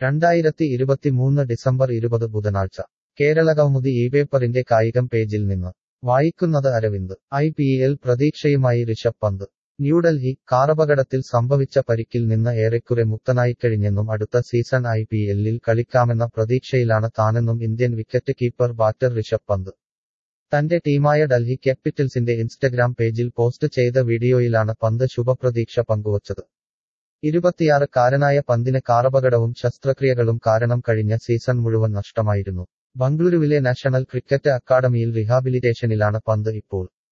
രണ്ടായിരത്തി ഇരുപത്തിമൂന്ന് ഡിസംബർ ഇരുപത് ബുധനാഴ്ച കേരളകൗമുദി ഈ പേപ്പറിന്റെ കായികം പേജിൽ നിന്ന് വായിക്കുന്നത് അരവിന്ദ് ഐ പി എൽ പ്രതീക്ഷയുമായി ഋഷഭ് പന്ത് ന്യൂഡൽഹി കാറപകടത്തിൽ സംഭവിച്ച പരിക്കിൽ നിന്ന് ഏറെക്കുറെ മുക്തനായിക്കഴിഞ്ഞെന്നും അടുത്ത സീസൺ ഐ പി എല്ലിൽ കളിക്കാമെന്ന പ്രതീക്ഷയിലാണ് താനെന്നും Indian wicket keeper batter Rishabh Pant തന്റെ ടീമായ ഡൽഹി ക്യാപിറ്റൽസിന്റെ ഇൻസ്റ്റഗ്രാം പേജിൽ പോസ്റ്റ് ചെയ്ത വീഡിയോയിലാണ് പന്ത് ശുഭപ്രതീക്ഷ പങ്കുവച്ചത് ഇരുപത്തിയാറ് കാരനായ പന്തിന് കാറപകടവും ശസ്ത്രക്രിയകളും കാരണം കഴിഞ്ഞ സീസൺ മുഴുവൻ നഷ്ടമായിരുന്നു ബംഗളൂരുവിലെ നാഷണൽ ക്രിക്കറ്റ് അക്കാദമിയിൽ റിഹാബിലിറ്റേഷനിലാണ് പന്ത് ഇപ്പോൾ